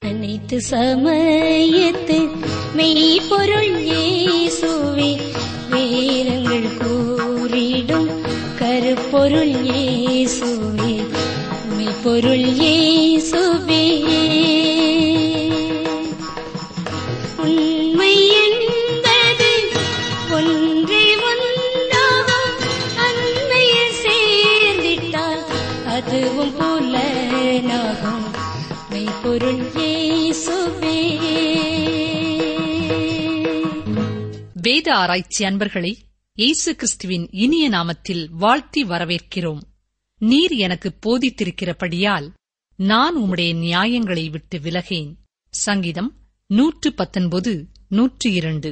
அனைத்து சமயத்து மெய்ப்பொருள் இயேசுவே வேதங்கள் கூறிடும் கருப்பொருள் இயேசுவே மெய்ப்பொருள் இயேசுவே உண்மை என்பது ஒன்றே ஒன்றாகும் அண்மையில் சேர்ந்திட்டால் அதுவும் புலனாகும் மெய்ப்பொருள் இயேசுவே வேத ஆராய்ச்சி அன்பர்களை இயேசு கிறிஸ்துவின் இனிய நாமத்தில் வாழ்த்தி வரவேற்கிறோம் நீர் எனக்கு போதித்திருக்கிறபடியால் நான் உம்முடைய நியாயங்களை விட்டு விலகேன் சங்கீதம் நூற்று பத்தொன்பது நூற்று இரண்டு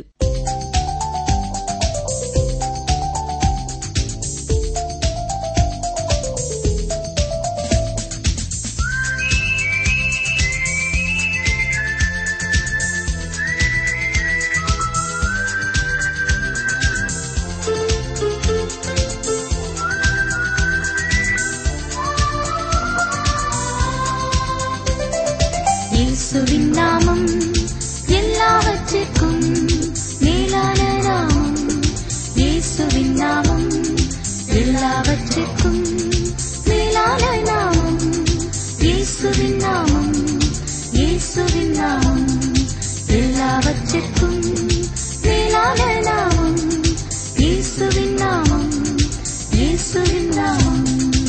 இயேசுவின் நாமம் எல்லாவற்றிற்கும் மேலான நாமம் இயேசுவின் நாமம் எல்லாவற்றிற்கும் மேலான நாமம் இயேசுவின் நாமம் இயேசுவின் நாமம் எல்லாவற்றிற்கும் மேலான நாமம் இயேசுவின் நாமம் இயேசுவின் நாமம்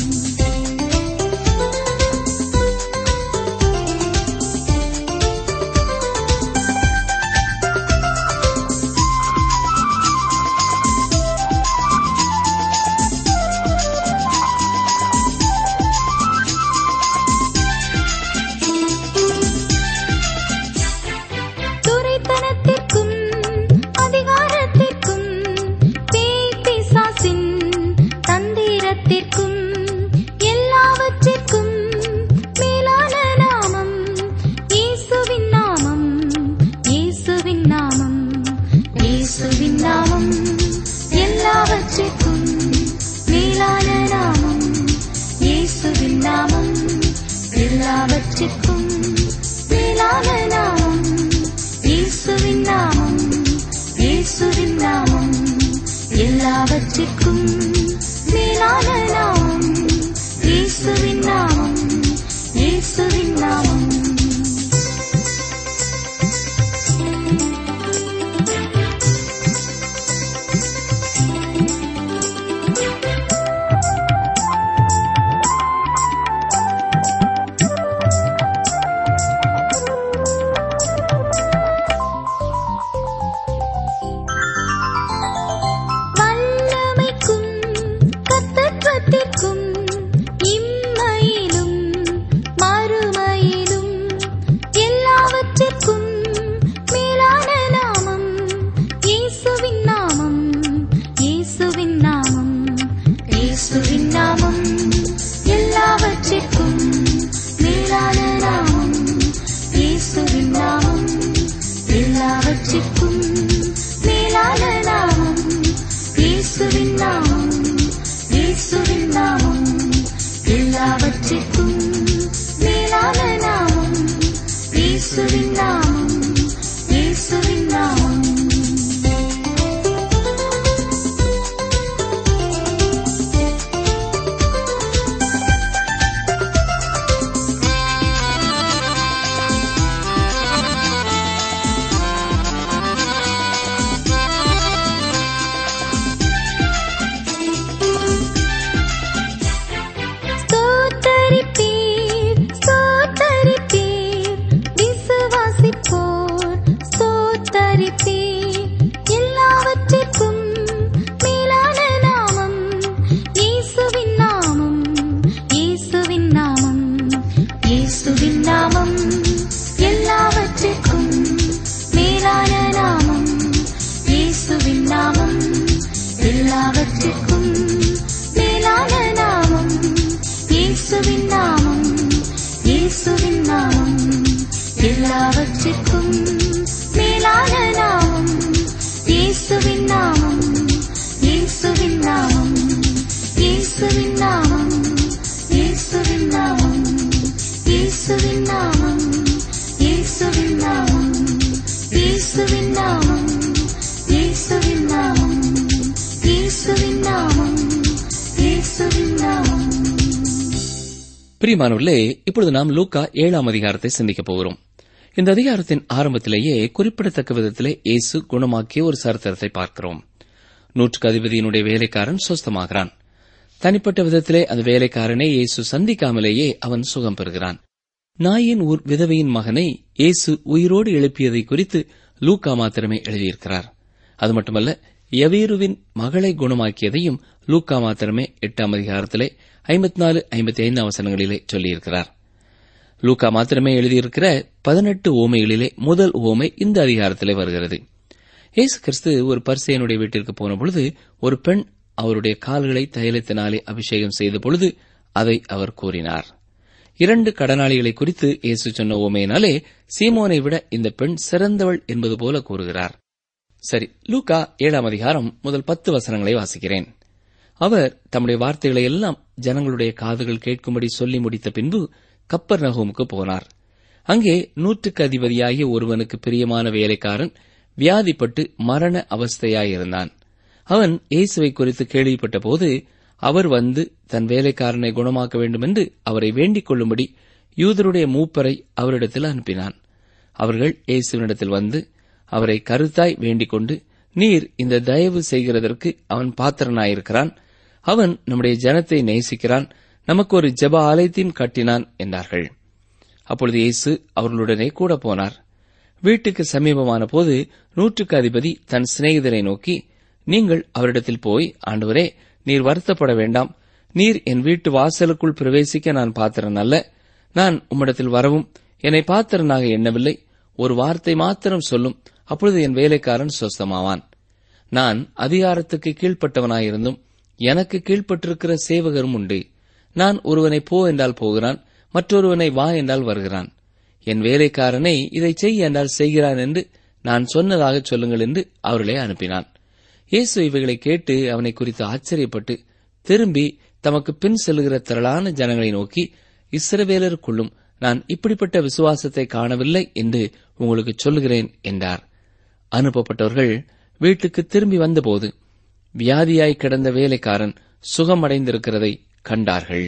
துரைத்தனத்திற்கும் அதிகாரத்திற்கும் பேய் பிசாசின் தந்திரத்திற்கும் எல்லாவற்றிற்கும் மேலான நாமம் இயேசுவின் நாமம் இயேசுவின் நாமம் இயேசுவின் நாமம் எல்லாவற்றிற்கும் மேலான நாமம் இயேசுவின் நாமம் எல்லாவற்றிற்கும் மேலான நாமம் இயேசுவின் நாமம் இயேசுவின் நாமம் எல்லாவற்றிற்கும் மேலான நாமம் இயேசுவின் நாமம் இயேசுவின் நாமம் வல்லமைக்கும் கத்தத்துவத்திற்கும் இம்மையிலும் மறுமையிலும் எல்லாவற்றிற்கும் மேலான நாமம் இயேசுவின் நாமம் இயேசுவின் நாமம் இயேசுவின் நாமம் எல்லாவற்றிற்கும் மேலான நாமம் இயேசுவின் நாமம் எல்லாவற்றிற்கும் மேலான நாமம் இயேசுவின் நாமம் இயேசுவின் நாமம் எல்லாவற்றிற்கும் மேலான நாமம் இயேசுவின் நாமம் இயேசுவின் நாமம் ஸ்தோத்தரிப்பீர், ஸ்தோத்தரிப்பீர், விசுவாசிப்போர், ஸ்தோத்தரிப்பீர். எல்லாவற்றிற்கும் மேலான நாமம் இயேசுவின் நாமம் இயேசுவின் நாமம் இயேசுவின் நாமம் எல்லாவற்றிற்கும் மேலான நாமம் இயேசுவின் நாமம் எல்லாவற்றிற்கும் மேலான நாமம் இயேசுவின் நாமம் இயேசுவின் நாமம் எல்லாவற்றிற்கும் மேலான நாமம் இயேசுவின் நாமம் இயேசுவின் நாமம் இயேசுவின் நாமம் இயேசுவின் நாமம் இயேசுவின் நாமம் பிரியமானவர்களே இப்பொழுது நாம் லூக்கா ஏழாம் அதிகாரத்தை சிந்திக்கப் போகிறோம் இந்த அதிகாரத்தின் ஆரம்பத்திலேயே குறிப்பிடத்தக்க விதத்திலே இயேசு குணமாக்கிய ஒரு சரித்திரத்தை பார்க்கிறோம் நூற்றுக்கு அதிபதியினுடைய வேலைக்காரன் சொஸ்தமாகிறான் தனிப்பட்ட விதத்திலே அந்த வேலைக்காரனை இயேசு சந்திக்காமலேயே அவன் சுகம் பெறுகிறான் நாயின் ஊர் விதவையின் மகனை இயேசு உயிரோடு எழுப்பியதை குறித்து லூக்கா மாத்திரமே எழுதியிருக்கிறார் அது மட்டுமல்ல எவீருவின் மகளை குணமாக்கியதையும் லூக்கா மாத்திரமே எட்டாம் அதிகாரத்திலே ஐம்பத்தி நாலு ஐம்பத்தி ஐந்து அவசரங்களிலே சொல்லியிருக்கிறார் லூக்கா மாத்திரமே எழுதியிருக்கிற பதினெட்டு ஓமைகளிலே முதல் ஓமை இந்த அதிகாரத்திலே வருகிறது இயேசு கிறிஸ்து ஒரு பரிசையனுடைய வீட்டிற்கு போன பொழுது ஒரு பெண் அவருடைய கால்களை தைலத்தினாலே அபிஷேகம் செய்த பொழுது அதை அவர் கூறினார் இரண்டு கடனாளிகளை குறித்து இயேசு சொன்ன ஓமையினாலே சீமோனை விட இந்த பெண் சிறந்தவள் என்பது போல கூறுகிறார் சரி லூக்கா ஏழாம் அதிகாரம் முதல் பத்து வசனங்களை வாசிக்கிறேன் அவர் தம்முடைய வார்த்தைகளை எல்லாம் ஜனங்களுடைய காதுகள் கேட்கும்படி சொல்லி முடித்த பின்பு கப்பர் நகோமுக்கு போனார் அங்கே நூற்றுக்கு அதிபதியாகிய ஒருவனுக்கு பிரியமான வேலைக்காரன் வியாதிப்பட்டு மரண அவஸ்தையாயிருந்தான் அவன் இயேசுவை குறித்து கேள்விப்பட்ட போது அவர் வந்து தன் வேலைக்காரனை குணமாக்க வேண்டுமென்று அவரை வேண்டிக் கொள்ளும்படி யூதருடைய மூப்பரை அவரிடத்தில் அனுப்பினான் அவர்கள் இயேசுவினிடத்தில் வந்து அவரை கருத்தாய் வேண்டிக் கொண்டு நீர் இந்த தயவு செய்கிறதற்கு அவன் பாத்திரனாயிருக்கிறான் அவன் நம்முடைய ஜனத்தை நேசிக்கிறான் நமக்கு ஒரு ஜெப ஆலயத்தையும் கட்டினான் என்றார்கள் அப்பொழுது இயேசு அவர்களுடனே கூட போனார் வீட்டுக்கு சமீபமான போது நூற்றுக்கு அதிபதி தன் சிநேகிதரை நோக்கி நீங்கள் அவரிடத்தில் போய் ஆண்டவரே நீர் வருத்தப்பட வேண்டாம் நீர் என் வீட்டு வாசலுக்குள் பிரவேசிக்க நான் பாத்திரன் அல்ல நான் உம்மிடத்தில் வரவும் என்னை பாத்திரனாக எண்ணவில்லை ஒரு வார்த்தை மாத்திரம் சொல்லும் அப்பொழுது என் வேலைக்காரன் சொஸ்தமாவான் நான் அதிகாரத்துக்கு கீழ்ப்பட்டவனாயிருந்தும் எனக்கு கீழ்ப்பட்டிருக்கிற சேவகரும் உண்டு நான் ஒருவனை போ என்றால் போகிறான் மற்றொருவனை வா என்றால் வருகிறான் என் வேலைக்காரனை இதை செய் என்றால் செய்கிறான் என்று நான் சொன்னதாக சொல்லுங்கள் என்று அவர்களை அனுப்பினான் இயேசு இவைகளை கேட்டு அவனை குறித்து ஆச்சரியப்பட்டு திரும்பி தமக்கு பின் செல்லுகிற திரளான ஜனங்களை நோக்கி இஸ்ரவேலருக்குள்ளும் நான் இப்படிப்பட்ட விசுவாசத்தை காணவில்லை என்று உங்களுக்கு சொல்லுகிறேன் என்றார் அனுப்பப்பட்டவர்கள் வீட்டுக்கு திரும்பி வந்தபோது வியாதியாய் கிடந்த வேலைக்காரன் சுகமடைந்திருக்கிறதை கண்டார்கள்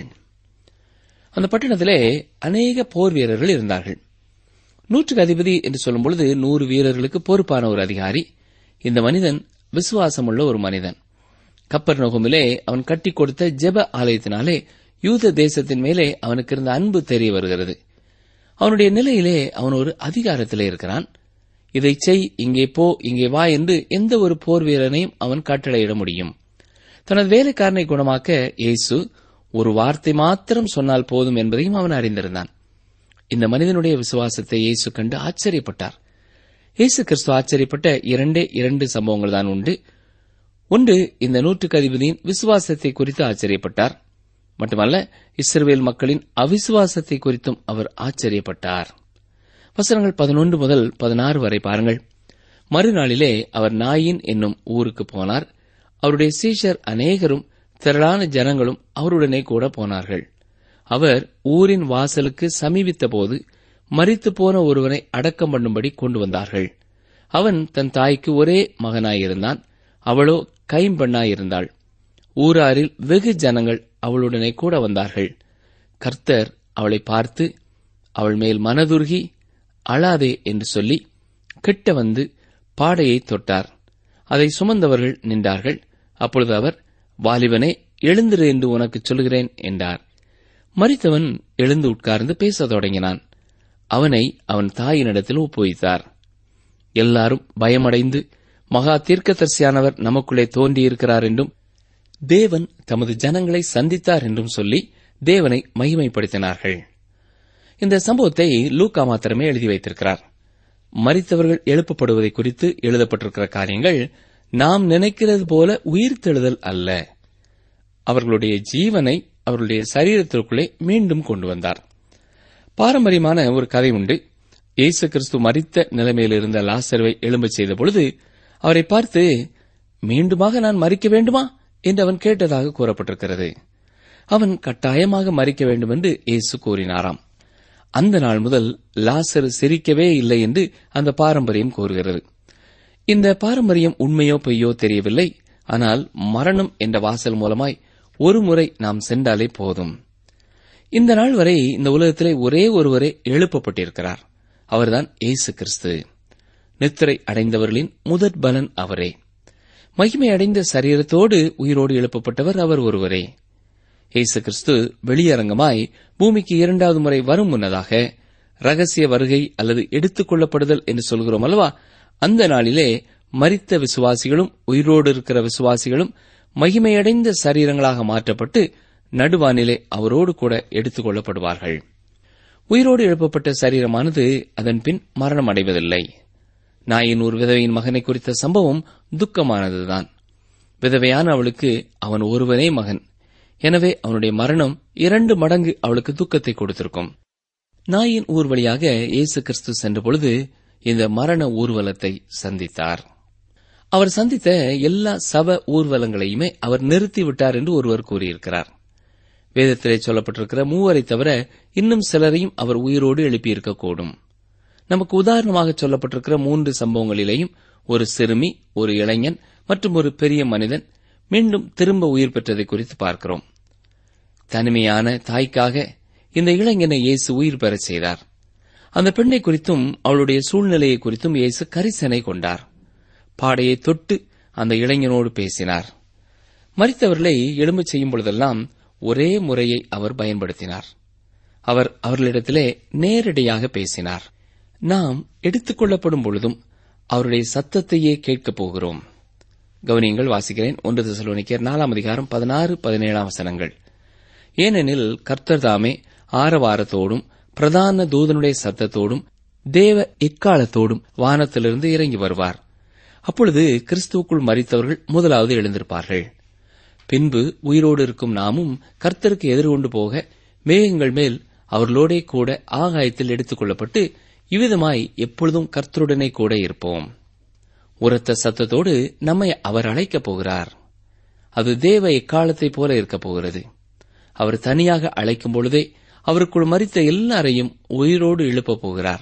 அந்த பட்டணத்திலே அநேக போர் வீரர்கள் இருந்தார்கள் நூற்றுக்கு அதிபதி என்று சொல்லும் பொழுது நூறு வீரர்களுக்கு பொறுப்பான ஒரு அதிகாரி இந்த மனிதன் விசுவாசமுள்ள ஒரு மனிதன் கப்பர் நோகமிலே அவன் கட்டி கொடுத்த ஜெப ஆலயத்தினாலே யூத தேசத்தின் மேலே அவனுக்கு இருந்த அன்பு தெரிய வருகிறது அவனுடைய நிலையிலே அவன் ஒரு அதிகாரத்திலே இருக்கிறான் இதை செய் இங்கே போ இங்கே வா என்று எந்த ஒரு போர் வீரனையும் அவன் கட்டளையிட முடியும் தனது வேலைக்காரனை குணமாக்க இயேசு ஒரு வார்த்தை மாத்திரம் சொன்னால் போதும் என்பதையும் அவன் அறிந்திருந்தான் இந்த மனிதனுடைய விசுவாசத்தை இயேசு கண்டு ஆச்சரியப்பட்டார் இயேசு கிறிஸ்து ஆச்சரியப்பட்ட இரண்டே இரண்டு சம்பவங்கள் தான் உண்டு ஒன்று இந்த நூற்றுக்கு அதிபதியின் விசுவாசத்தை குறித்து ஆச்சரியப்பட்டார் மட்டுமல்ல இஸ்ரவேல் மக்களின் அவிசுவாசத்தை குறித்தும் அவர் ஆச்சரியப்பட்டார் வசனங்கள் பதினொன்று முதல் பதினாறு வரை பாருங்கள் மறுநாளிலே அவர் நாயின் என்னும் ஊருக்கு போனார் அவருடைய சீஷர் அநேகரும் திரளான ஜனங்களும் அவருடனே கூட போனார்கள் அவர் ஊரின் வாசலுக்கு சமீபித்த போது மரித்து போன ஒருவனை அடக்கம் பண்ணும்படி கொண்டு வந்தார்கள் அவன் தன் தாய்க்கு ஒரே மகனாயிருந்தான் அவளோ கைம்பெண்ணாயிருந்தாள் ஊராரில் வெகு ஜனங்கள் அவளுடனே கூட வந்தார்கள் கர்த்தர் அவளை பார்த்து அவள் மேல் மனதுருகி அழாதே என்று சொல்லி கிட்ட வந்து பாடையை தொட்டார் அதை சுமந்தவர்கள் நின்றார்கள் அப்பொழுது அவர் வாலிபனே எழுந்திரு என்று உனக்கு சொல்கிறேன் என்றார் மரித்தவன் எழுந்து உட்கார்ந்து பேசத் தொடங்கினான் அவனை அவன் தாயினிடத்தில் ஒப்புவித்தார் எல்லாரும் பயமடைந்து மகா தீர்க்கதரிசியானவர் நமக்குள்ளே தோன்றியிருக்கிறார் என்றும் தேவன் தமது ஜனங்களை சந்தித்தார் என்றும் சொல்லி தேவனை மகிமைப்படுத்தினார்கள் இந்த சம்பவத்தை லூக்கா மாத்திரமே எழுதி வைத்திருக்கிறார் மரித்தவர்கள் எழுப்பப்படுவதை குறித்து எழுதப்பட்டிருக்கிற காரியங்கள் நாம் நினைக்கிறது போல உயிர்த்தெழுதல் அல்ல அவர்களுடைய ஜீவனை அவர்களுடைய சரீரத்திற்குள்ளே மீண்டும் கொண்டு வந்தார் பாரம்பரியமான ஒரு கதை உண்டு இயேசு கிறிஸ்து மரித்த நிலைமையில் இருந்த லாசருவை எழும்பச் செய்த பொழுது அவரை பார்த்து மீண்டுமாக நான் மறிக்க வேண்டுமா என்று அவன் கேட்டதாக கூறப்பட்டிருக்கிறது அவன் கட்டாயமாக மறிக்க வேண்டும் என்று இயேசு கூறினாராம் அந்த நாள் முதல் லாசர் சிரிக்கவே இல்லை என்று அந்த பாரம்பரியம் கூறுகிறது இந்த பாரம்பரியம் உண்மையோ பொய்யோ தெரியவில்லை ஆனால் மரணம் என்ற வாசல் மூலமாய் ஒரு முறை நாம் சென்றாலே போதும் இந்த நாள் வரை இந்த உலகத்திலே ஒரே ஒருவரே எழுப்பப்பட்டிருக்கிறார் அவர்தான் இயேசு கிறிஸ்து நித்திரை அடைந்தவர்களின் முதற் பலன் அவரே மகிமை அடைந்த சரீரத்தோடு உயிரோடு எழுப்பப்பட்டவர் அவர் ஒருவரே இயேசு கிறிஸ்து வெளியரங்கமாய் பூமிக்கு இரண்டாவது முறை வரும் முன்னதாக ரகசிய வருகை அல்லது எடுத்துக் கொள்ளப்படுதல் என்று சொல்கிறோம் அல்லவா அந்த நாளிலே மரித்த விசுவாசிகளும் உயிரோடு இருக்கிற விசுவாசிகளும் மகிமையடைந்த சரீரங்களாக மாற்றப்பட்டு நடுவானிலே அவரோடு கூட எடுத்துக் கொள்ளப்படுவார்கள் உயிரோடு எழுப்பப்பட்ட சரீரமானது அதன் பின் மரணம் அடைவதில்லை நாயின் ஒரு விதவையின் மகனை குறித்த சம்பவம் துக்கமானதுதான் விதவையான அவளுக்கு அவன் ஒருவனே மகன் எனவே அவனுடைய மரணம் இரண்டு மடங்கு அவளுக்கு துக்கத்தை கொடுத்திருக்கும் நாயின் ஊர் வழியாக இயேசு கிறிஸ்து சென்ற பொழுது இந்த மரண ஊர்வலத்தை சந்தித்தார் அவர் சந்தித்த எல்லா சப ஊர்வலங்களையுமே அவர் நிறுத்திவிட்டார் என்று ஒருவர் கூறியிருக்கிறார் வேதத்திலே சொல்லப்பட்டிருக்கிற மூவரை தவிர இன்னும் சிலரையும் அவர் உயிரோடு எழுப்பியிருக்கக்கூடும் நமக்கு உதாரணமாக சொல்லப்பட்டிருக்கிற மூன்று சம்பவங்களிலேயும் ஒரு சிறுமி ஒரு இளைஞன் மற்றும் ஒரு பெரிய மனிதன் மீண்டும் திரும்ப உயிர் பெற்றதை குறித்து பார்க்கிறோம் தனிமையான தாய்க்காக இந்த இளைஞனை இயேசு உயிர் பெறச் செய்தார் அந்த பெண்ணை குறித்தும் அவளுடைய சூழ்நிலையை குறித்தும் இயேசு கரிசனை கொண்டார் பாடையை தொட்டு அந்த இளைஞனோடு பேசினார் மறித்தவர்களை எழும்பச் செய்யும் பொழுதெல்லாம் ஒரே முறையை அவர் பயன்படுத்தினார் அவர் அவர்களிடத்திலே நேரடியாக பேசினார் நாம் எடுத்துக் கொள்ளப்படும் பொழுதும் அவருடைய சத்தத்தையே கேட்கப் போகிறோம் கவனியங்கள் வாசிக்கிறேன் ஒன்று திசலோனிக்கர் நாலாம் அதிகாரம் பதினாறு பதினேழாம் வசனங்கள் ஏனெனில் கர்த்தர் தாமே ஆரவாரத்தோடும் பிரதான தூதனுடைய சத்தத்தோடும் தேவ எக்காலத்தோடும் வானத்திலிருந்து இறங்கி வருவார் அப்பொழுது கிறிஸ்துவுக்குள் மறித்தவர்கள் முதலாவது எழுந்திருப்பார்கள் பின்பு உயிரோடு இருக்கும் நாமும் கர்த்தருக்கு எதிர்கொண்டு போக மேகங்கள் மேல் அவர்களோடே கூட ஆகாயத்தில் எடுத்துக் கொள்ளப்பட்டு இவ்விதமாய் எப்பொழுதும் கர்த்தருடனே கூட இருப்போம் உரத்த சத்தத்தோடு நம்மை அவர் அழைக்கப் போகிறார் அது தேவ எக்காலத்தைப் போல இருக்கப் போகிறது அவர் தனியாக அழைக்கும் பொழுதே அவருக்குள் மறித்த எல்லாரையும் உயிரோடு எழுப்பப் போகிறார்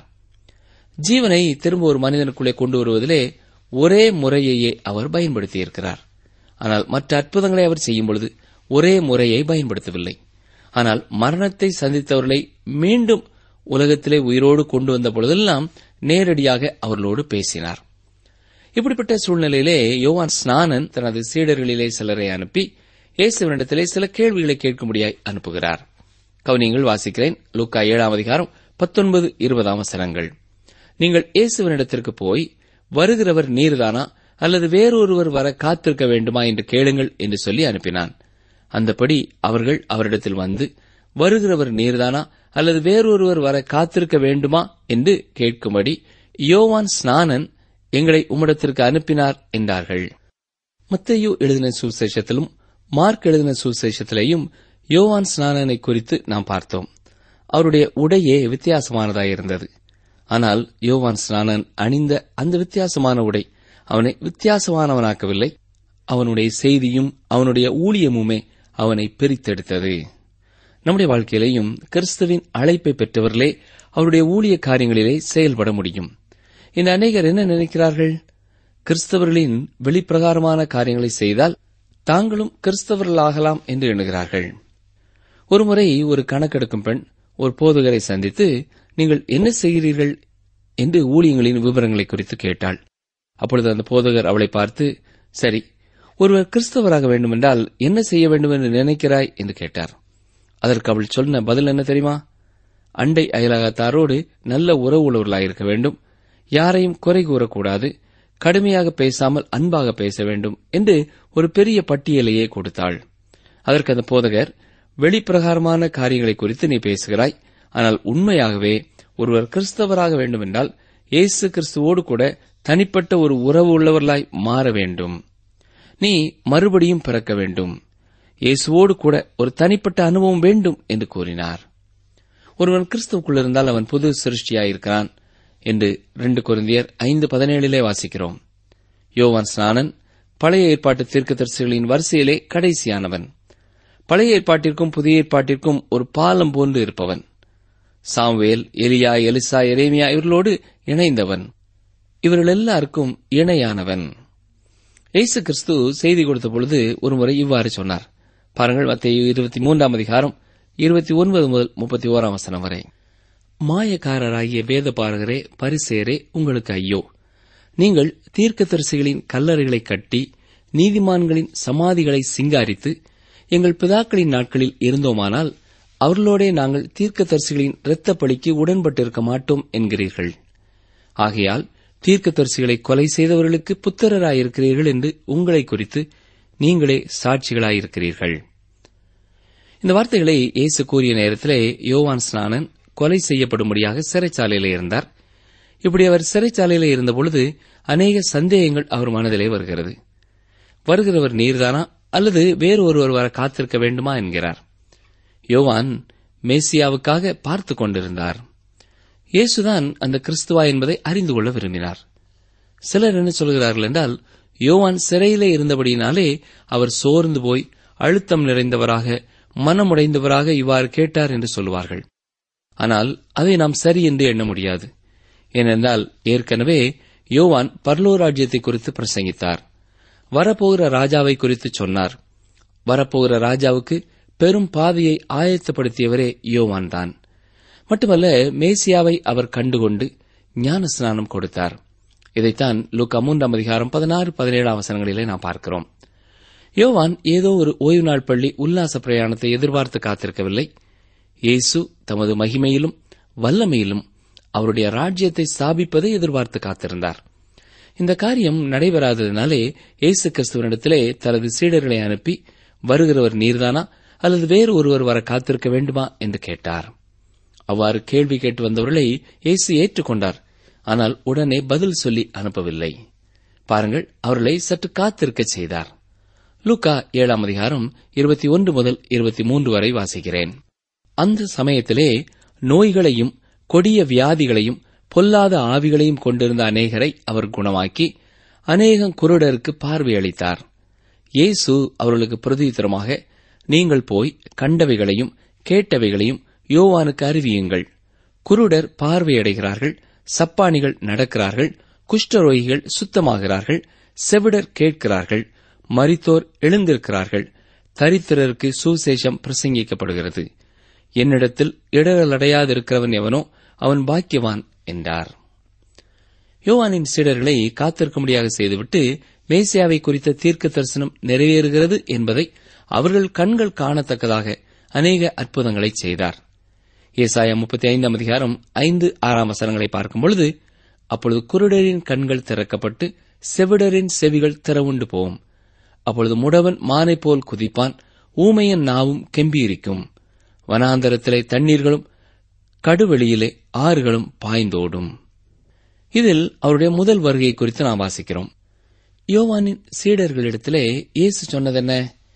ஜீவனை திரும்ப ஒரு மனிதனுக்குள்ளே கொண்டு வருவதிலே ஒரே முறையையே அவர் பயன்படுத்தியிருக்கிறார் ஆனால் மற்ற அற்புதங்களை அவர் செய்யும் பொழுது ஒரே முறையை பயன்படுத்தவில்லை ஆனால் மரணத்தை சந்தித்தவர்களை மீண்டும் உலகத்திலே உயிரோடு கொண்டு வந்த பொழுதெல்லாம் நேரடியாக அவர்களோடு பேசினார் இப்படிப்பட்ட சூழ்நிலையிலே யோவான் ஸ்நானன் தனது சீடர்களிலே சிலரை அனுப்பி இயேசுவனிடத்திலே சில கேள்விகளை கேட்கும்படியாய் அனுப்புகிறார் கவனியங்கள் வாசிக்கிறேன் லூக்கா ஏழாம் அதிகாரம் பத்தொன்பது இருபதாம் வசனங்கள் நீங்கள் இயேசுவனிடத்திற்கு போய் வருகிறவர் நீர்தானா அல்லது வேறொருவர் வர காத்திருக்க வேண்டுமா என்று கேளுங்கள் என்று சொல்லி அனுப்பினான் அந்தபடி அவர்கள் அவரிடத்தில் வந்து வருகிறவர் நீர்தானா அல்லது வேறொருவர் வர காத்திருக்க வேண்டுமா என்று கேட்கும்படி யோவான் ஸ்நானன் எங்களை உம்மிடத்திற்கு அனுப்பினார் என்றார்கள் மத்தேயு எழுதின சுவிசேஷத்திலும் மார்க் எழுதின சுவிசேஷத்திலேயும் யோவான் ஸ்நானனை குறித்து நாம் பார்த்தோம் அவருடைய உடையே வித்தியாசமானதாயிருந்தது ஆனால் யோவான் ஸ்நானன் அணிந்த அந்த வித்தியாசமான உடை அவனை வித்தியாசமானவனாக்கவில்லை அவனுடைய செய்தியும் அவனுடைய ஊழியமுமே அவனை பிரித்தெடுத்தது நம்முடைய வாழ்க்கையிலேயும் கிறிஸ்துவின் அழைப்பை பெற்றவர்களே அவருடைய ஊழிய காரியங்களிலே செயல்பட முடியும் இந்த அநேகர் என்ன நினைக்கிறார்கள் கிறிஸ்தவர்களின் வெளிப்பிரகாரமான காரியங்களை செய்தால் தாங்களும் கிறிஸ்தவர்களாகலாம் என்று எண்ணுகிறார்கள் ஒருமுறை ஒரு கணக்கெடுக்கும் பெண் ஒரு போதகரை சந்தித்து நீங்கள் என்ன செய்கிறீர்கள் என்று ஊழியங்களின் விவரங்களை குறித்து கேட்டாள் அப்பொழுது அந்த போதகர் அவளை பார்த்து சரி ஒருவர் கிறிஸ்தவராக வேண்டுமென்றால் என்ன செய்ய வேண்டும் என்று நினைக்கிறாய் என்று கேட்டார் அதற்கு அவள் சொன்ன பதில் என்ன தெரியுமா அண்டை அயலகத்தாரோடு நல்ல உறவு உள்ளவர்களாயிருக்க வேண்டும் யாரையும் குறை கூறக்கூடாது கடுமையாக பேசாமல் அன்பாக பேச வேண்டும் என்று ஒரு பெரிய பட்டியலையே கொடுத்தாள் அதற்கு அந்த போதகர் வெளிப்பிரகாரமான காரியங்களை குறித்து நீ பேசுகிறாய் ஆனால் உண்மையாகவே ஒருவர் கிறிஸ்தவராக வேண்டுமென்றால் இயேசு கிறிஸ்துவோடு கூட தனிப்பட்ட ஒரு உறவு உள்ளவர்களாய் மாற வேண்டும் நீ மறுபடியும் பிறக்க வேண்டும் இயேசுவோடு கூட ஒரு தனிப்பட்ட அனுபவம் வேண்டும் என்று கூறினார் ஒருவன் கிறிஸ்துவுக்குள் இருந்தால் அவன் புது சிருஷ்டியாயிருக்கிறான் என்று ரெண்டு குருந்தியர் ஐந்து பதினேழிலே வாசிக்கிறோம் யோவான் ஸ்நானன் பழைய ஏற்பாட்டு தீர்க்கதரிசிகளின் வரிசையிலே கடைசியானவன் பழைய ஏற்பாட்டிற்கும் புதிய ஏற்பாட்டிற்கும் ஒரு பாலம் போன்று இருப்பவன் சாம்வேல் எலியா எலிசா எரேமியா இவர்களோடு இணைந்தவன் இவர்கள் எல்லாருக்கும் இணையானவன் இயேசு கிறிஸ்து செய்தி கொடுத்த பொழுது ஒருமுறை இவ்வாறு சொன்னார் பாருங்கள் மத்திய இருபத்தி மூன்றாம் அதிகாரம் இருபத்தி ஒன்பது முதல் முப்பத்தி ஓராம் வசனம் வரை மாயக்காரராகிய வேதபாரகரே பரிசேரே உங்களுக்கு ஐயோ நீங்கள் தீர்க்கதரிசிகளின் கல்லறைகளை கட்டி நீதிமான்களின் சமாதிகளை சிங்காரித்து எங்கள் பிதாக்களின் நாட்களில் இருந்தோமானால் அவர்களோடே நாங்கள் தீர்க்கதரிசிகளின் இரத்தப்பழிக்கு உடன்பட்டிருக்க மாட்டோம் என்கிறீர்கள் ஆகையால் தீர்க்கதரிசிகளை கொலை செய்தவர்களுக்கு புத்திரராயிருக்கிறீர்கள் என்று உங்களை குறித்து நீங்களே சாட்சிகளாயிருக்கிறீர்கள் இந்த வார்த்தைகளை இயேசு கூறிய நேரத்திலே யோவான் ஸ்நானன் கொலை செய்யப்படும்படியாக சிறைச்சாலையில் இருந்தார் இப்படி அவர் சிறைச்சாலையில் இருந்தபொழுது அநேக சந்தேகங்கள் அவர் மனதிலே வருகிறது வருகிறவர் நீர்தானா அல்லது வேறு ஒருவர் வர காத்திருக்க வேண்டுமா என்கிறார் யோவான் மேசியாவுக்காக பார்த்துக் கொண்டிருந்தார் இயேசுதான் அந்த கிறிஸ்துவா என்பதை அறிந்து கொள்ள விரும்பினார் சிலர் என்ன சொல்கிறார்கள் என்றால் யோவான் சிறையிலே இருந்தபடியினாலே அவர் சோர்ந்து போய் அழுத்தம் நிறைந்தவராக மனமுடைந்தவராக இவ்வாறு கேட்டார் என்று சொல்லுவார்கள் ஆனால் அதை நாம் சரி என்று எண்ண முடியாது ஏனென்றால் ஏற்கனவே யோவான் பர்லோராஜ்யத்தை குறித்து பிரசங்கித்தார் வரப்போகிற ராஜாவை குறித்து சொன்னார் வரப்போகிற ராஜாவுக்கு பெரும் பாதையை ஆயத்தப்படுத்தியவரே யோவான் தான் மட்டுமல்ல மேசியாவை அவர் கண்டுகொண்டு ஞான ஸ்நானம் கொடுத்தார் இதைத்தான் லூக்கா மூன்றாம் அதிகாரம் பதினாறு பதினேழாம் வசனங்களிலே நாம் பார்க்கிறோம் யோவான் ஏதோ ஒரு ஓய்வு நாள் பள்ளி உல்லாச பிரயாணத்தை எதிர்பார்த்து காத்திருக்கவில்லை இயேசு தமது மகிமையிலும் வல்லமையிலும் அவருடைய ராஜ்யத்தை ஸ்தாபிப்பதை எதிர்பார்த்து காத்திருந்தார் இந்த காரியம் நடைபெறாததினாலே இயேசு கிறிஸ்துவனிடத்திலே தனது சீடர்களை அனுப்பி வருகிறவர் நீர்தானா அல்லது வேறு ஒருவர் வர காத்திருக்க வேண்டுமா என்று கேட்டார் அவ்வாறு கேள்வி கேட்டு வந்தவர்களை இயேசு ஏற்றுக்கொண்டார் ஆனால் உடனே பதில் சொல்லி அனுப்பவில்லை பாருங்கள் அவர்களை சற்று காத்திருக்க செய்தார் லூக்கா ஏழாம் அதிகாரம் இருபத்தி ஒன்று முதல் இருபத்தி மூன்று வரை வாசிக்கிறேன் அந்த சமயத்திலே நோய்களையும் கொடிய வியாதிகளையும் பொல்லாத ஆவிகளையும் கொண்டிருந்த அநேகரை அவர் குணமாக்கி அநேகம் குருடருக்கு பார்வையளித்தார் இயேசு அவர்களுக்கு பிரதியுத்தரமாக நீங்கள் போய் கண்டவைகளையும் கேட்டவைகளையும் யோவானுக்கு அறிவியுங்கள் குருடர் பார்வையடைகிறார்கள் சப்பானிகள் நடக்கிறார்கள் குஷ்டரோகிகள் சுத்தமாகிறார்கள் செவிடர் கேட்கிறார்கள் மரித்தோர் எழுந்திருக்கிறார்கள் தரித்திரருக்கு சுசேஷம் பிரசங்கிக்கப்படுகிறது என்னிடத்தில் இடரலடையாதிருக்கிறவன் எவனோ அவன் பாக்கியவான் என்றார் யோவானின் சீடர்களை காத்திருக்கும்படியாக செய்துவிட்டு மேசியாவை குறித்த தீர்க்க தரிசனம் நிறைவேறுகிறது என்பதை அவர்கள் கண்கள் காணத்தக்கதாக அநேக அற்புதங்களை செய்தார் ஏசாயா முப்பத்தி ஐந்தாம் அதிகாரம் ஐந்து ஆறாம் வசனங்களை பார்க்கும் பொழுது அப்பொழுது குருடரின் கண்கள் திறக்கப்பட்டு செவிடரின் செவிகள் திறவுண்டு போகும் அப்பொழுது முடவன் மானை போல் குதிப்பான் ஊமையன் நாவும் கெம்பியிருக்கும் வனாந்தரத்திலே தண்ணீர்களும் கடுவெளியிலே ஆறுகளும் பாய்ந்தோடும் இதில் அவருடைய முதல் வருகை குறித்து நாம் வாசிக்கிறோம் யோவானின் சீடர்களிடத்திலே இயேசு சொன்னதென்ன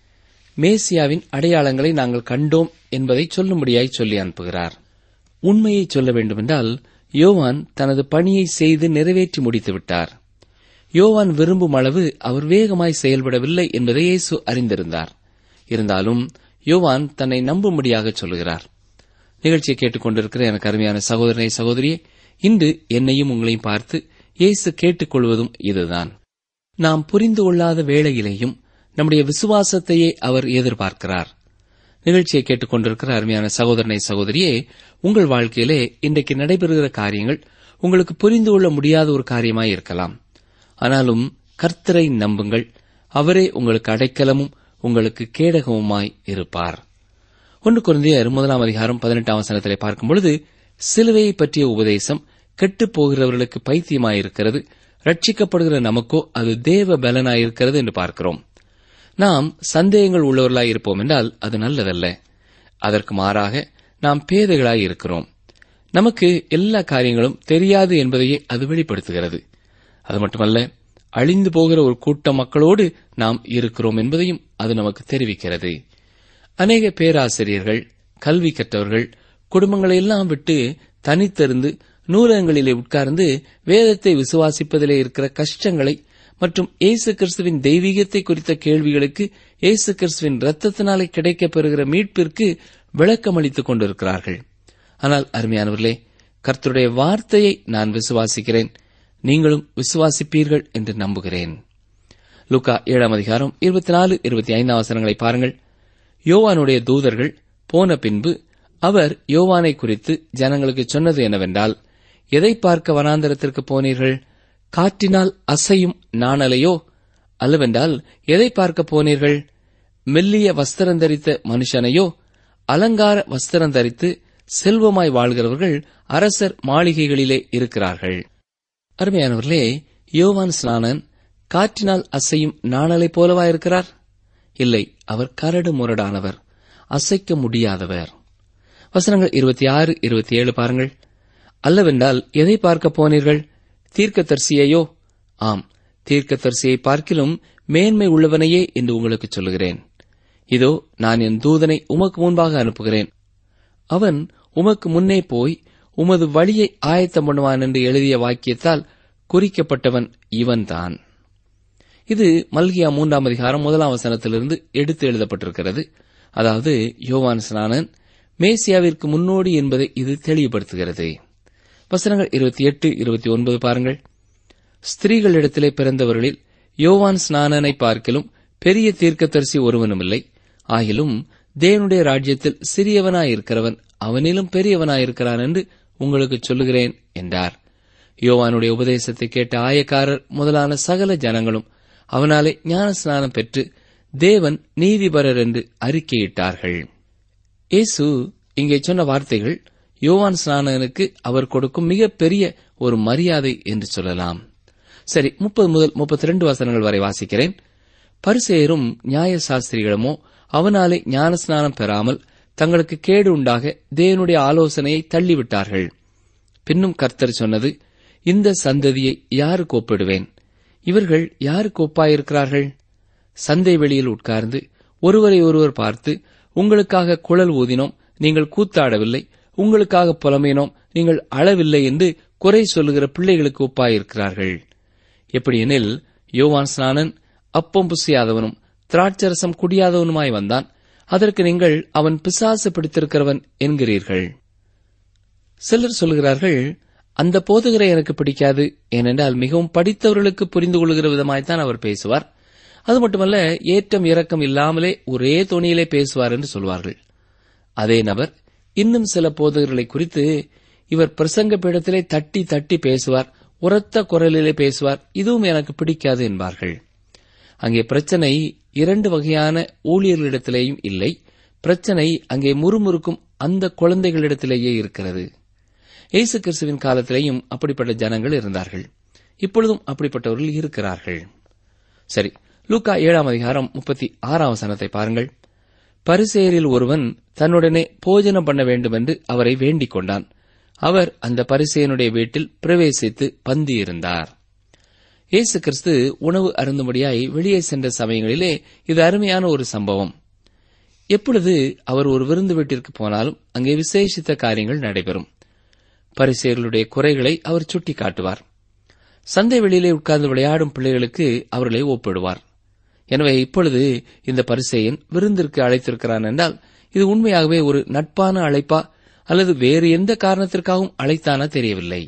மேசியாவின் அடையாளங்களை நாங்கள் கண்டோம் என்பதை சொல்லும்படியாய் சொல்லி அனுப்புகிறார் உண்மையை சொல்ல வேண்டுமென்றால் யோவான் தனது பணியை செய்து நிறைவேற்றி முடித்து விட்டார் யோவான் விரும்பும் அளவு அவர் வேகமாய் செயல்படவில்லை என்பதை இயேசு அறிந்திருந்தார் இருந்தாலும் யோவான் தன்னை நம்பும்படியாக சொல்லுகிறார் நிகழ்ச்சியை கேட்டுக்கொண்டிருக்கிற எனக்கு அருமையான சகோதரனை சகோதரியே இன்று என்னையும் உங்களையும் பார்த்து இயேசு கேட்டுக்கொள்வதும் இதுதான் நாம் புரிந்து கொள்ளாத வேளையிலேயும் நம்முடைய விசுவாசத்தையே அவர் எதிர்பார்க்கிறார் நிகழ்ச்சியை கேட்டுக்கொண்டிருக்கிற அருமையான சகோதரனை சகோதரியே உங்கள் வாழ்க்கையிலே இன்றைக்கு நடைபெறுகிற காரியங்கள் உங்களுக்கு புரிந்து கொள்ள முடியாத ஒரு காரியமாய் இருக்கலாம் ஆனாலும் கர்த்தரை நம்புங்கள் அவரே உங்களுக்கு அடைக்கலமும் உங்களுக்கு கேடகமுமாய் இருப்பார் ஒன்று குழந்தையர் முதலாம் அதிகாரம் பதினெட்டாம் வசனத்திலே பார்க்கும் பொழுது சிலுவையை பற்றிய உபதேசம் கெட்டுப் போகிறவர்களுக்கு பைத்தியமாயிருக்கிறது ரட்சிக்கப்படுகிற நமக்கோ அது தேவ பலனாயிருக்கிறது என்று பார்க்கிறோம் நாம் சந்தேகங்கள் உள்ளவர்களாய் இருப்போம் என்றால் அது நல்லதல்ல அதற்கு மாறாக நாம் பேதைகளாய் இருக்கிறோம் நமக்கு எல்லா காரியங்களும் தெரியாது என்பதையே அது வெளிப்படுத்துகிறது அது மட்டுமல்ல அழிந்து போகிற ஒரு கூட்ட மக்களோடு நாம் இருக்கிறோம் என்பதையும் அது நமக்கு தெரிவிக்கிறது அநேக பேராசிரியர்கள் கல்வி கற்றவர்கள் குடும்பங்களை எல்லாம் விட்டு தனித்திருந்து நூலகங்களிலே உட்கார்ந்து வேதத்தை விசுவாசிப்பதிலே இருக்கிற கஷ்டங்களை மற்றும் இயேசு கிறிஸ்துவின் தெய்வீகத்தை குறித்த கேள்விகளுக்கு இயேசு கிறிஸ்துவின் ரத்தத்தினாலே கிடைக்கப் பெறுகிற மீட்பிற்கு விளக்கமளித்துக் கொண்டிருக்கிறார்கள் ஆனால் அருமையானவர்களே கர்த்தருடைய வார்த்தையை நான் விசுவாசிக்கிறேன் நீங்களும் விசுவாசிப்பீர்கள் என்று நம்புகிறேன் லூக்கா ஏழாம் அதிகாரம் இருபத்தி நாலு இருபத்தி ஐந்தாம் வசனங்களை பாருங்கள் யோவானுடைய தூதர்கள் போன பின்பு அவர் யோவானை குறித்து ஜனங்களுக்கு சொன்னது என்னவென்றால் எதை பார்க்க வனாந்தரத்திற்கு போனீர்கள் காற்றினால் அசையும் நாணலையோ அல்லவென்றால் எதை பார்க்க போனீர்கள் மெல்லிய வஸ்திரம் தரித்த மனுஷனையோ அலங்கார வஸ்திரம் தரித்து செல்வமாய் வாழ்கிறவர்கள் அரசர் மாளிகைகளிலே இருக்கிறார்கள் அருமையானவர்களே யோவான் ஸ்நானன் காற்றினால் அசையும் நாணலைப் போலவா இருக்கிறார் இல்லை அவர் கரடு முரடானவர் அசைக்க முடியாதவர் வசனங்கள் இருபத்தி ஆறு இருபத்தி ஏழு பாருங்கள் அல்லவென்றால் எதை பார்க்க போனீர்கள் தீர்க்கதரிசியையோ ஆம் தீர்க்கதரிசியை பார்க்கிலும் மேன்மை உள்ளவனையே என்று உங்களுக்கு சொல்லுகிறேன் இதோ நான் என் தூதனை உமக்கு முன்பாக அனுப்புகிறேன் அவன் உமக்கு முன்னே போய் உமது வழியை ஆயத்தம் பண்ணுவான் என்று எழுதிய வாக்கியத்தால் குறிக்கப்பட்டவன் இவன்தான் இது மல்கியா மூன்றாம் அதிகாரம் முதலாம் வசனத்திலிருந்து எடுத்து எழுதப்பட்டிருக்கிறது அதாவது யோவான் ஸ்நானன் மேசியாவிற்கு முன்னோடி என்பதை இது தெளிவுபடுத்துகிறது வசனங்கள் இருபத்தி எட்டு இருபத்தி ஒன்பது பாருங்கள் ஸ்திரீகளிடத்திலே பிறந்தவர்களில் யோவான் ஸ்நானனை பார்க்கிலும் பெரிய தீர்க்கதரிசி ஒருவனுமில்லை ஆகிலும் தேவனுடைய ராஜ்யத்தில் சிறியவனாயிருக்கிறவன் அவனிலும் பெரியவனாயிருக்கிறான் என்று உங்களுக்கு சொல்லுகிறேன் என்றார் யோவானுடைய உபதேசத்தை கேட்ட ஆயக்காரர் முதலான சகல ஜனங்களும் அவனாலே ஞான ஸ்நானம் பெற்று தேவன் நீதிபரர் என்று அறிக்கையிட்டார்கள் இயேசு இங்கே சொன்ன வார்த்தைகள் யோவான் ஸ்நானனுக்கு அவர் கொடுக்கும் மிகப்பெரிய ஒரு மரியாதை என்று சொல்லலாம் சரி முப்பது முதல் முப்பத்தி ரெண்டு வசனங்கள் வரை வாசிக்கிறேன் பரிசேயரும் நியாய சாஸ்திரிகளுமோ அவனாலே ஞானஸ்நானம் பெறாமல் தங்களுக்கு கேடு உண்டாக தேவனுடைய ஆலோசனையை தள்ளிவிட்டார்கள் பின்னும் கர்த்தர் சொன்னது இந்த சந்ததியை யாருக்கு ஒப்பிடுவேன் இவர்கள் யாருக்கு ஒப்பாயிருக்கிறார்கள் சந்தை வெளியில் உட்கார்ந்து ஒருவரை ஒருவர் பார்த்து உங்களுக்காக குழல் ஊதினோம் நீங்கள் கூத்தாடவில்லை உங்களுக்காக புலம்பினோம் நீங்கள் அளவில்லை என்று குறை சொல்லுகிற பிள்ளைகளுக்கு ஒப்பாயிருக்கிறார்கள் எப்படியெனில் யோவான் ஸ்நானன் அப்பம் புசியாதவனும் திராட்சரசம் குடியாதவனுமாய் வந்தான் அதற்கு நீங்கள் அவன் பிசாசு பிடித்திருக்கிறவன் என்கிறீர்கள் சிலர் சொல்கிறார்கள் அந்த போதகரை எனக்கு பிடிக்காது ஏனென்றால் மிகவும் படித்தவர்களுக்கு புரிந்து கொள்கிற விதமாய்த்தான் அவர் பேசுவார் அது மட்டுமல்ல ஏற்றம் இரக்கம் இல்லாமலே ஒரே தொனியிலே பேசுவார் என்று சொல்வார்கள் அதே நபர் இன்னும் சில போதகர்களை குறித்து இவர் பிரசங்க பீடத்திலே தட்டி தட்டி பேசுவார் உரத்த குரலிலே பேசுவார் இதுவும் எனக்கு பிடிக்காது என்பார்கள் அங்கே பிரச்சனை இரண்டு வகையான ஊழியர்களிடத்திலேயும் இல்லை பிரச்சனை அங்கே முறுமுறுக்கும் அந்த குழந்தைகளிடத்திலேயே இருக்கிறது இயேசு கிறிஸ்துவின் காலத்திலேயும் அப்படிப்பட்ட ஜனங்கள் இருந்தார்கள் இப்பொழுதும் அப்படிப்பட்டவர்கள் இருக்கிறார்கள் சரி லூக்கா ஏழாம் அதிகாரம் முப்பத்தி ஆறாம் வசனத்தை பாருங்கள் பரிசேரில் ஒருவன் தன்னுடனே போஜனம் பண்ண வேண்டும் என்று அவரை வேண்டிக் கொண்டான் அவர் அந்த பரிசேயனுடைய வீட்டில் பிரவேசித்து பந்தியிருந்தார் இயேசு கிறிஸ்து உணவு அருந்தும்படியாய் வெளியே சென்ற சமயங்களிலே இது அருமையான ஒரு சம்பவம் எப்பொழுது அவர் ஒரு விருந்து வீட்டிற்கு போனாலும் அங்கே விசேஷித்த காரியங்கள் நடைபெறும் பரிசேயர்களுடைய குறைகளை அவர் சுட்டி காட்டுவார் சந்தை வெளியிலே உட்கார்ந்து விளையாடும் பிள்ளைகளுக்கு அவர்களை ஒப்பிடுவார் எனவே இப்பொழுது இந்த பரிசேயன் விருந்திற்கு அழைத்திருக்கிறான் என்றால் இது உண்மையாகவே ஒரு நட்பான அழைப்பா அல்லது வேறு எந்த காரணத்திற்காகவும் அழைத்தானா தெரியவில்லை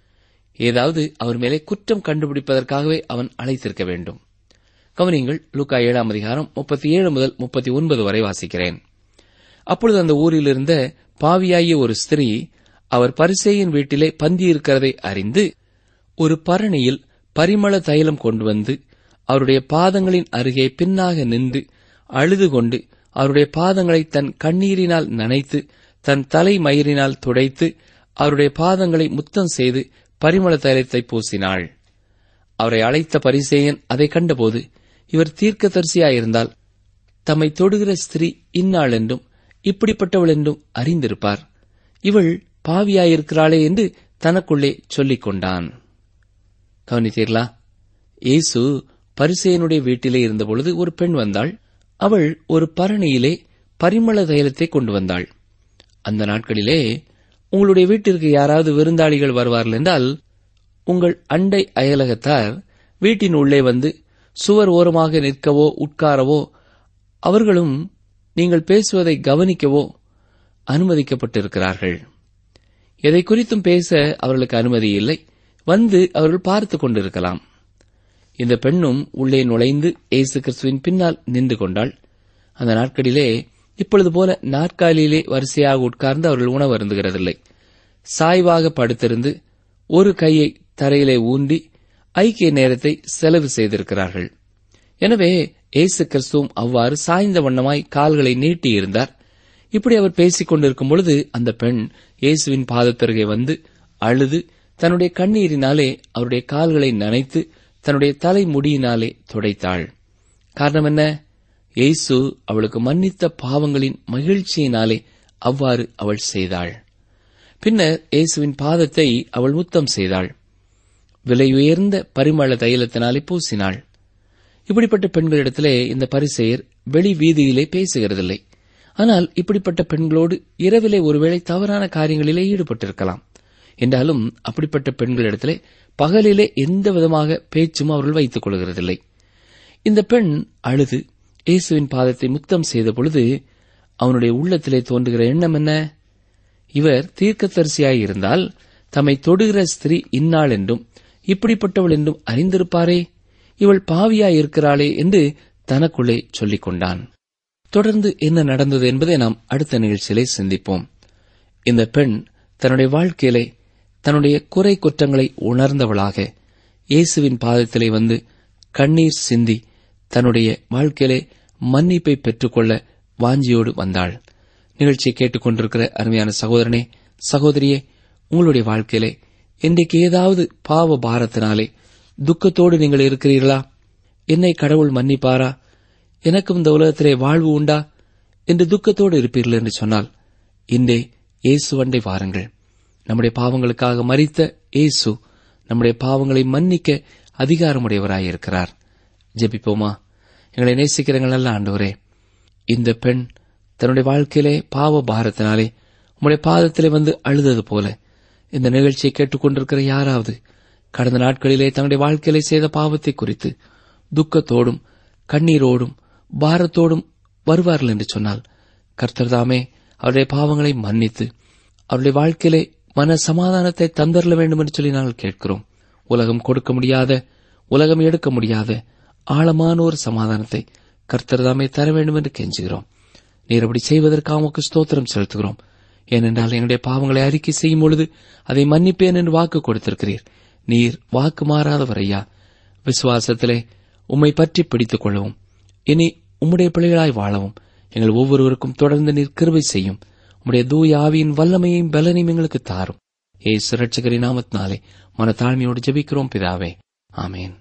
ஏதாவது அவர் மேலே குற்றம் கண்டுபிடிப்பதற்காகவே அவன் அழைத்திருக்க வேண்டும் கவனிங்கள் லூக்கா ஏழாம் அதிகாரம் முப்பத்தி ஏழு முதல் முப்பத்தி ஒன்பது வரை வாசிக்கிறேன் அப்பொழுது அந்த ஊரில் இருந்த பாவியாகிய ஒரு ஸ்திரீ அவர் பரிசேயின் வீட்டிலே பந்தியிருக்கிறதை அறிந்து ஒரு பரணியில் பரிமள தைலம் கொண்டு வந்து அவருடைய பாதங்களின் அருகே பின்னாக நின்று அழுது கொண்டு அவருடைய பாதங்களை தன் கண்ணீரினால் நனைத்து தன் தலை மயிரினால் துடைத்து அவருடைய பாதங்களை முத்தம் செய்து பரிமள தைலத்தை பூசினாள் அவரை அழைத்த பரிசேயன் அதை கண்டபோது இவர் தீர்க்கதரிசியாயிருந்தால் தம்மை தொடுகிற ஸ்திரீ இன்னாள் என்றும் இப்படிப்பட்டவள் என்றும் அறிந்திருப்பார் இவள் பாவியாயிருக்கிறாளே என்று தனக்குள்ளே சொல்லிக் கொண்டான் கவனித்தீர்களா இயேசு பரிசேயனுடைய வீட்டிலே இருந்தபொழுது ஒரு பெண் வந்தாள் அவள் ஒரு பரணியிலே பரிமள தைலத்தை கொண்டு வந்தாள் அந்த நாட்களிலே உங்களுடைய வீட்டிற்கு யாராவது விருந்தாளிகள் வருவார்கள் என்றால் உங்கள் அண்டை அயலகத்தார் வீட்டின் உள்ளே வந்து சுவர் ஓரமாக நிற்கவோ உட்காரவோ அவர்களும் நீங்கள் பேசுவதை கவனிக்கவோ அனுமதிக்கப்பட்டிருக்கிறார்கள் எதை குறித்தும் பேச அவர்களுக்கு அனுமதி இல்லை வந்து அவர்கள் பார்த்துக் கொண்டிருக்கலாம் இந்த பெண்ணும் உள்ளே நுழைந்து இயேசு கிறிஸ்துவின் பின்னால் நின்று கொண்டாள் அந்த நாட்களிலே இப்பொழுது போல நாற்காலியிலே வரிசையாக உட்கார்ந்து அவர்கள் உணவு அருந்துகிறதில்லை சாய்வாக படுத்திருந்து ஒரு கையை தரையிலே ஊண்டி ஐக்கிய நேரத்தை செலவு செய்திருக்கிறார்கள் எனவே இயேசு கிறிஸ்துவும் அவ்வாறு சாய்ந்த வண்ணமாய் கால்களை நீட்டியிருந்தார் இப்படி அவர் பேசிக் கொண்டிருக்கும் பொழுது அந்த பெண் இயேசுவின் பாதத்தருகே வந்து அழுது தன்னுடைய கண்ணீரினாலே அவருடைய கால்களை நனைத்து தன்னுடைய தலை முடியினாலே துடைத்தாள் காரணம் என்ன இயேசு அவளுக்கு மன்னித்த பாவங்களின் மகிழ்ச்சியினாலே அவ்வாறு அவள் செய்தாள் பின்னர் இயேசுவின் பாதத்தை அவள் முத்தம் செய்தாள் விலையுயர்ந்த பரிமள தைலத்தினாலே பூசினாள் இப்படிப்பட்ட பெண்களிடத்திலே இந்த பரிசெயர் வெளி வீதியிலே பேசுகிறதில்லை ஆனால் இப்படிப்பட்ட பெண்களோடு இரவிலே ஒருவேளை தவறான காரியங்களிலே ஈடுபட்டிருக்கலாம் என்றாலும் அப்படிப்பட்ட பெண்களிடத்திலே பகலிலே எந்த விதமாக பேச்சும் அவர்கள் வைத்துக் கொள்கிறதில்லை இந்த பெண் அழுது இயேசுவின் பாதத்தை முத்தம் செய்த பொழுது அவனுடைய உள்ளத்திலே தோன்றுகிற எண்ணம் என்ன இவர் தீர்க்கதரிசியாய் இருந்தால் தம்மை தொடுகிற ஸ்திரீ இன்னாள் என்றும் இப்படிப்பட்டவள் என்றும் அறிந்திருப்பாரே இவள் பாவியாய் இருக்கிறாளே என்று தனக்குள்ளே சொல்லிக் கொண்டான் தொடர்ந்து என்ன நடந்தது என்பதை நாம் அடுத்த நிகழ்ச்சியிலே சிந்திப்போம் இந்த பெண் தன்னுடைய வாழ்க்கையிலே தன்னுடைய குறை குற்றங்களை உணர்ந்தவளாக இயேசுவின் பாதத்திலே வந்து கண்ணீர் சிந்தி தன்னுடைய வாழ்க்கையிலே மன்னிப்பை பெற்றுக்கொள்ள வாஞ்சியோடு வந்தாள் நிகழ்ச்சியை கேட்டுக்கொண்டிருக்கிற அருமையான சகோதரனே சகோதரியே உங்களுடைய வாழ்க்கையிலே இன்றைக்கு ஏதாவது பாவ பாரத்தினாலே துக்கத்தோடு நீங்கள் இருக்கிறீர்களா என்னை கடவுள் மன்னிப்பாரா எனக்கும் இந்த உலகத்திலே வாழ்வு உண்டா என்று துக்கத்தோடு இருப்பீர்கள் என்று சொன்னால் இன்றே இயேசு வண்டை வாருங்கள் நம்முடைய பாவங்களுக்காக மறித்த இயேசு நம்முடைய பாவங்களை மன்னிக்க அதிகாரமுடையவராயிருக்கிறார் ஜெபிப்போமா எங்களை நேசிக்கிறங்கள் நல்ல ஆண்டவரே இந்த பெண் தன்னுடைய வாழ்க்கையிலே பாவ பாரத்தினாலே உம்முடைய பாதத்திலே வந்து அழுதது போல இந்த நிகழ்ச்சியை கேட்டுக்கொண்டிருக்கிற யாராவது கடந்த நாட்களிலே தன்னுடைய வாழ்க்கையிலே செய்த பாவத்தை குறித்து துக்கத்தோடும் கண்ணீரோடும் பாரத்தோடும் வருவார்கள் என்று சொன்னால் கர்த்தர் தாமே அவருடைய பாவங்களை மன்னித்து அவருடைய வாழ்க்கையிலே மன சமாதானத்தை தந்தரல வேண்டும் என்று சொல்லி நாங்கள் கேட்கிறோம் உலகம் கொடுக்க முடியாத உலகம் எடுக்க முடியாத ஆழமான ஒரு சமாதானத்தை கர்த்தர் தாமே தர வேண்டும் என்று கெஞ்சுகிறோம் நீர் அப்படி செய்வதற்காக உமக்கு ஸ்தோத்திரம் செலுத்துகிறோம் ஏனென்றால் எங்களுடைய பாவங்களை அறிக்கை செய்யும் பொழுது அதை மன்னிப்பேன் என்று வாக்கு கொடுத்திருக்கிறீர் நீர் வாக்கு மாறாதவர் ஐயா விசுவாசத்திலே உம்மை பற்றி பிடித்துக் கொள்ளவும் இனி உம்முடைய பிள்ளைகளாய் வாழவும் எங்கள் ஒவ்வொருவருக்கும் தொடர்ந்து நீர் கிருபை செய்யும் உம்முடைய தூய ஆவியின் வல்லமையையும் பலனையும் எங்களுக்கு தாரும் ஏசு ரட்சகரின் நாமத்தினாலே மன தாழ்மையோடு ஜெபிக்கிறோம் பிதாவே ஆமேன்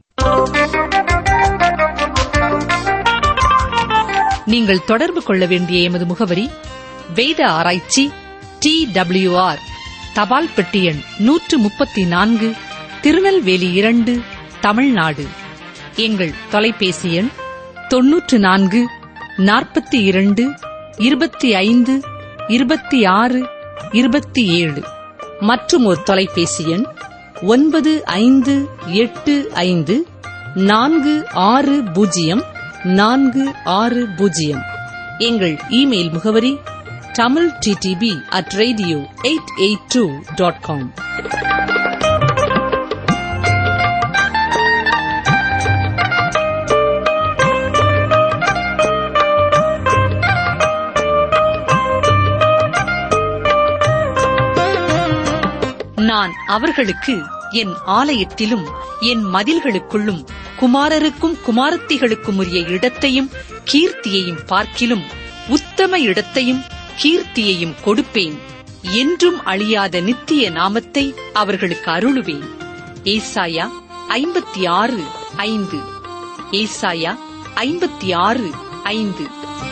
நீங்கள் தொடர்பு கொள்ள வேண்டிய எமது முகவரி வேத ஆராய்ச்சி டி ஆர் தபால் பெட்டி எண் நூற்று முப்பத்தி நான்கு திருநெல்வேலி இரண்டு தமிழ்நாடு எங்கள் தொலைபேசி எண் தொன்னூற்று நான்கு நாற்பத்தி இரண்டு இருபத்தி ஐந்து இருபத்தி ஆறு இருபத்தி ஏழு மற்றும் ஒரு தொலைபேசி எண் ஒன்பது ஐந்து எட்டு ஐந்து நான்கு ஆறு பூஜ்ஜியம் நான்கு ஆறு பூஜ்ஜியம் எங்கள் இமெயில் முகவரி Tamil DTP at radio eight eight two dot com நான் அவர்களுக்கு என் ஆலயத்திலும் என் மதில்களுக்குள்ளும் குமாரருக்கும் குமாரத்திகளுக்கும் உரிய இடத்தையும் கீர்த்தியையும் பார்க்கிலும் உத்தம இடத்தையும் கீர்த்தியையும் கொடுப்பேன் என்றும் அழியாத நித்திய நாமத்தை அவர்களுக்கு அருளுவேன் ஏசாயா ஐம்பத்தி ஆறு ஐந்து ஏசாயா ஐம்பத்தி ஆறு ஐந்து